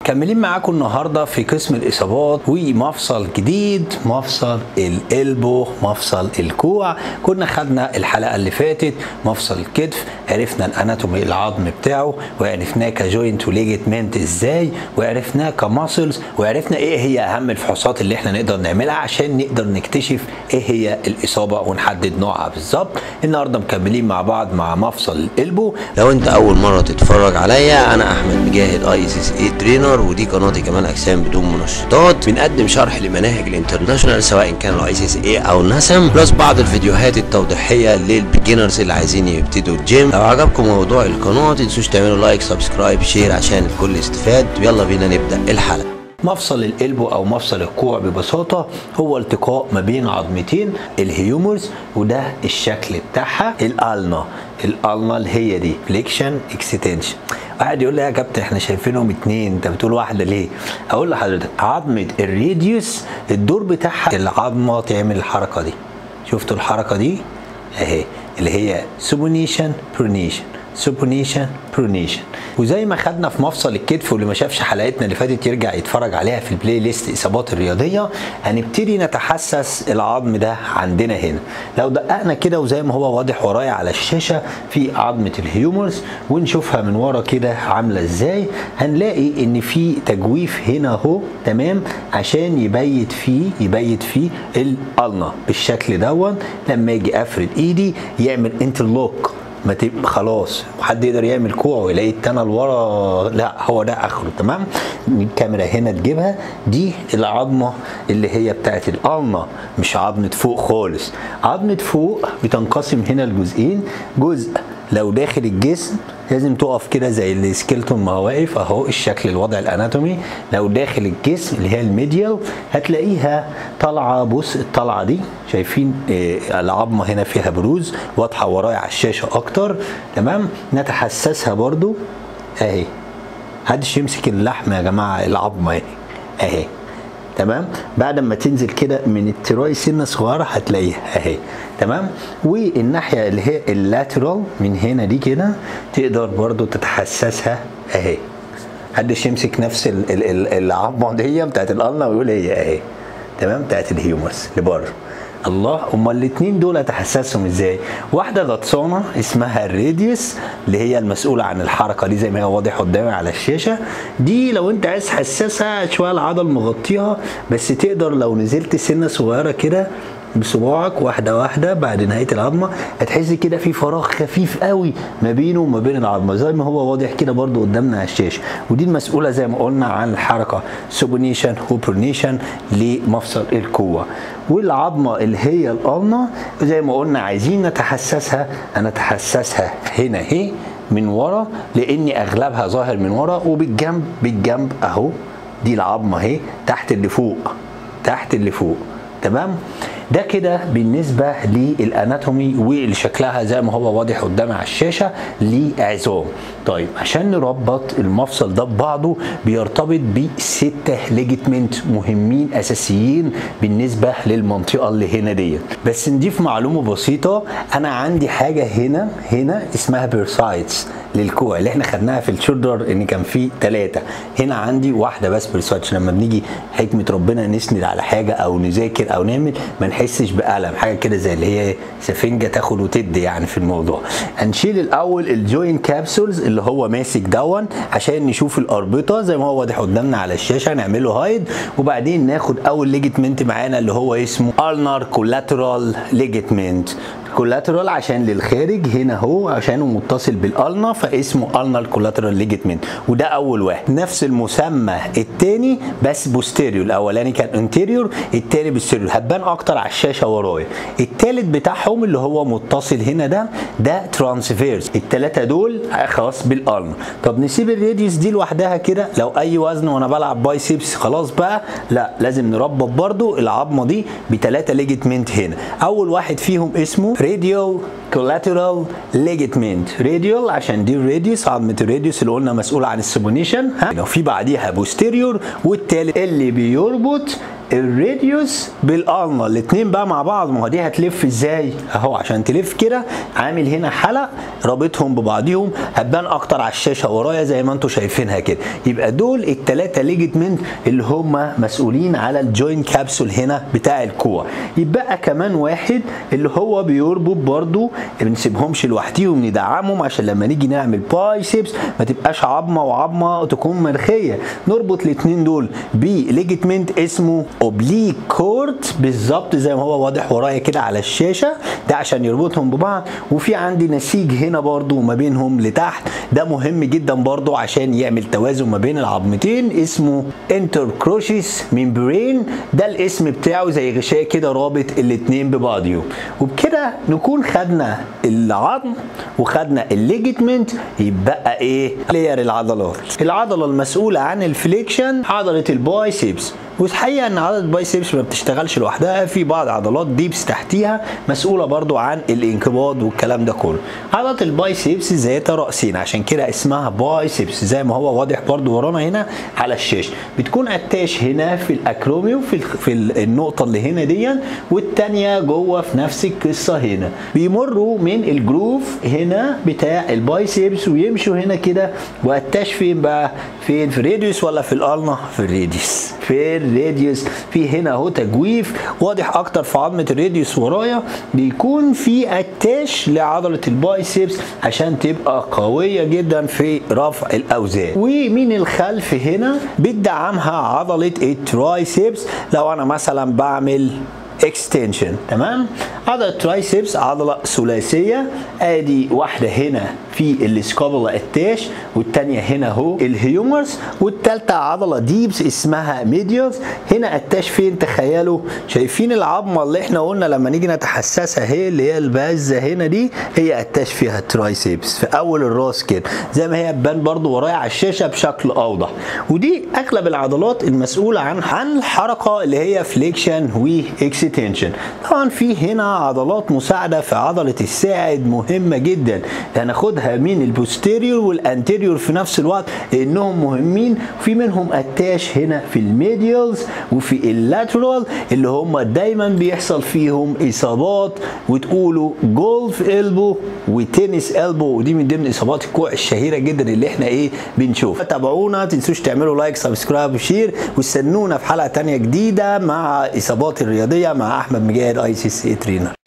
مكملين معاكم النهارده في قسم الاصابات ومفصل جديد مفصل الالبو مفصل الكوع كنا خدنا الحلقه اللي فاتت مفصل الكتف عرفنا الاناتومي العظم بتاعه وعرفناه كجوينت وليجمنت ازاي وعرفناه كماسلز وعرفنا ايه هي اهم الفحوصات اللي احنا نقدر نعملها عشان نقدر نكتشف ايه هي الاصابه ونحدد نوعها بالظبط النهارده مكملين مع بعض مع مفصل الالبو لو انت اول مره تتفرج عليا انا احمد مجاهد اي سي اس اي ترينر ودي قناتي كمال اجسام بدون منشطات بنقدم شرح لمناهج الانترناشونال سواء كان الاي سي اس اي او نسم بلس بعض الفيديوهات التوضيحيه للبيجنرز اللي عايزين يبتدوا الجيم لو عجبكم موضوع القناه تنسوش تعملوا لايك سبسكرايب شير عشان الكل يستفاد ويلا بينا نبدا الحلقه مفصل القلب او مفصل الكوع ببساطه هو التقاء ما بين عظمتين الهيومرز وده الشكل بتاعها الالنا الالنا اللي هي دي فليكشن اكستنشن واحد يقول لي يا كابتن احنا شايفينهم اتنين انت بتقول واحده ليه؟ اقول لحضرتك عظمه الريديوس الدور بتاعها العظمه تعمل الحركه دي شفتوا الحركه دي؟ اهي اللي هي سوبونيشن برونيشن سوبونيشن برونيشن وزي ما خدنا في مفصل الكتف واللي ما شافش حلقتنا اللي فاتت يرجع يتفرج عليها في البلاي ليست اصابات الرياضيه هنبتدي نتحسس العظم ده عندنا هنا لو دققنا كده وزي ما هو واضح ورايا على الشاشه في عظمه الهيومرز ونشوفها من ورا كده عامله ازاي هنلاقي ان في تجويف هنا اهو تمام عشان يبيت فيه يبيت فيه الالنا بالشكل دون لما اجي افرد ايدي يعمل انترلوك ما تبقى خلاص وحد يقدر يعمل كوع ويلاقي التانى لورا لا هو ده اخره تمام الكاميرا هنا تجيبها دي العظمه اللي هي بتاعت الالنا مش عظمه فوق خالص عظمه فوق بتنقسم هنا لجزئين جزء لو داخل الجسم لازم تقف كده زي السكيلتون ما هو واقف اهو الشكل الوضع الاناتومي لو داخل الجسم اللي هي الميديال هتلاقيها طالعه بص الطلعه دي شايفين إيه العظمه هنا فيها بروز واضحه ورايا على الشاشه اكتر تمام نتحسسها برضو اهي محدش يمسك اللحم يا جماعه العظمه اهي اهي تمام بعد ما تنزل كده من التراي سنه صغيره هتلاقيها اهي تمام والناحيه اللي هي اللاترال من هنا دي كده تقدر برضو تتحسسها اهي محدش يمسك نفس العظمه دي بتاعت القلنا ويقول هي اهي تمام بتاعت الهيومرس لبره الله امال الاثنين دول اتحسسهم ازاي واحده غطسانه اسمها الراديوس اللي هي المسؤوله عن الحركه دي زي ما هو واضح قدامي على الشاشه دي لو انت عايز تحسسها شويه العضل مغطيها بس تقدر لو نزلت سنه صغيره كده بصباعك واحده واحده بعد نهايه العظمه هتحس كده في فراغ خفيف قوي ما بينه وما بين العظمه زي ما هو واضح كده برده قدامنا على الشاشه ودي المسؤوله زي ما قلنا عن الحركه سوبونيشن وبرونيشن لمفصل الكوع والعظمه اللي هي القلنه زي ما قلنا عايزين نتحسسها نتحسسها هنا اهي من ورا لان اغلبها ظاهر من ورا وبالجنب بالجنب اهو دي العظمه اهي تحت اللي فوق تحت اللي فوق تمام ده كده بالنسبه للاناتومي وشكلها زي ما هو واضح قدامي على الشاشه لعظام طيب عشان نربط المفصل ده ببعضه بيرتبط بستة ليجيتمنت مهمين اساسيين بالنسبه للمنطقه اللي هنا ديت بس نضيف معلومه بسيطه انا عندي حاجه هنا هنا اسمها بيرسايتس للكوع اللي احنا خدناها في الشولدر ان كان في ثلاثه هنا عندي واحده بس بيرسايتس لما بنيجي حكمه ربنا نسند على حاجه او نذاكر او نعمل ما نحسش بألم حاجه كده زي اللي هي سفنجه تاخد وتدي يعني في الموضوع هنشيل الاول الجوين كابسولز اللي هو ماسك دون عشان نشوف الاربطه زي ما هو واضح قدامنا على الشاشه نعمله هايد وبعدين ناخد اول ليجيتمنت معانا اللي هو اسمه النار كولاترال ليجيتمنت كولاترال عشان للخارج هنا هو عشانه متصل بالالنا فاسمه النر كولاترال ليجيتمنت وده اول واحد نفس المسمى الثاني بس بوستيريور الاولاني كان انتيريور الثاني بوستيريور هتبان اكتر على الشاشه ورايا الثالث بتاعهم اللي هو متصل هنا ده ده ترانسفيرس الثلاثه دول خاص بالالنا طب نسيب الراديوس دي لوحدها كده لو اي وزن وانا بلعب بايسبس خلاص بقى لا لازم نربط برضو العظمه دي بثلاثه ليجيتمنت هنا اول واحد فيهم اسمه راديو collateral ligament radial عشان دي الراديوس عظمه الراديوس اللي قلنا مسؤوله عن السبونيشن ها لو في بعديها posterior والتالت اللي بيربط الراديوس بالالما الاثنين بقى مع بعض ما هو دي هتلف ازاي اهو عشان تلف كده عامل هنا حلق رابطهم ببعضهم هتبان اكتر على الشاشه ورايا زي ما انتم شايفينها كده يبقى دول الثلاثه ليجمنت اللي هم مسؤولين على الجوين كابسول هنا بتاع الكوع يبقى كمان واحد اللي هو بيربط برضو ما بنسيبهمش لوحديهم ندعمهم عشان لما نيجي نعمل بايسبس ما تبقاش عظمه وعظمه تكون مرخيه نربط الاثنين دول بليجمنت اسمه اوبليك كورد بالظبط زي ما هو واضح ورايا كده على الشاشه ده عشان يربطهم ببعض وفي عندي نسيج هنا برضو ما بينهم لتحت ده مهم جدا برضو عشان يعمل توازن ما بين العظمتين اسمه انتركروشيس ميمبرين ده الاسم بتاعه زي غشاء كده رابط الاتنين ببعضهم وبكده نكون خدنا العظم وخدنا الليجمنت يبقى ايه لير العضلات العضله المسؤوله عن الفليكشن عضله البايسبس والحقيقه ان عضله البايسبس ما بتشتغلش لوحدها في بعض عضلات ديبس تحتيها مسؤوله برضو عن الانقباض والكلام ده كله عضله البايسبس ذات راسين عشان كده اسمها بايسبس زي ما هو واضح برضو ورانا هنا على الشاشه بتكون اتاش هنا في الاكروميوم في, في النقطه اللي هنا دي والثانيه جوه في نفس القصه هنا بيمروا من الجروف هنا بتاع البايسبس ويمشوا هنا كده واتاش فين بقى فين في الراديوس ولا في الالنا في الراديوس في الراديوس في هنا اهو تجويف واضح اكتر في عظمه الراديوس ورايا بيكون في اتاش لعضله البايسبس عشان تبقى قويه جدا في رفع الاوزان ومن الخلف هنا بتدعمها عضله الترايسبس لو انا مثلا بعمل اكستنشن تمام عضله ترايسبس عضله ثلاثيه ادي واحده هنا في السكابولا اتاش والثانيه هنا اهو الهيومرز والثالثه عضله ديبس اسمها ميديوس هنا اتاش فين تخيلوا شايفين العظمه اللي احنا قلنا لما نيجي نتحسسها هي اللي هي البازه هنا دي هي اتاش فيها الترايسبس في اول الراس كده زي ما هي تبان برضو ورايا على الشاشه بشكل اوضح ودي اغلب العضلات المسؤوله عن عن الحركه اللي هي فليكشن واكستنشن طبعا في هنا عضلات مساعده في عضله الساعد مهمه جدا هناخدها من البوستيريور والانتيريور في نفس الوقت لانهم مهمين في منهم اتاش هنا في الميديالز وفي اللاترال اللي هم دايما بيحصل فيهم اصابات وتقولوا جولف البو وتنس البو ودي من ضمن اصابات الكوع الشهيره جدا اللي احنا ايه بنشوفها تابعونا تنسوش تعملوا لايك سبسكرايب وشير واستنونا في حلقه تانية جديده مع اصابات الرياضيه مع احمد مجاهد اي سي سي ترينر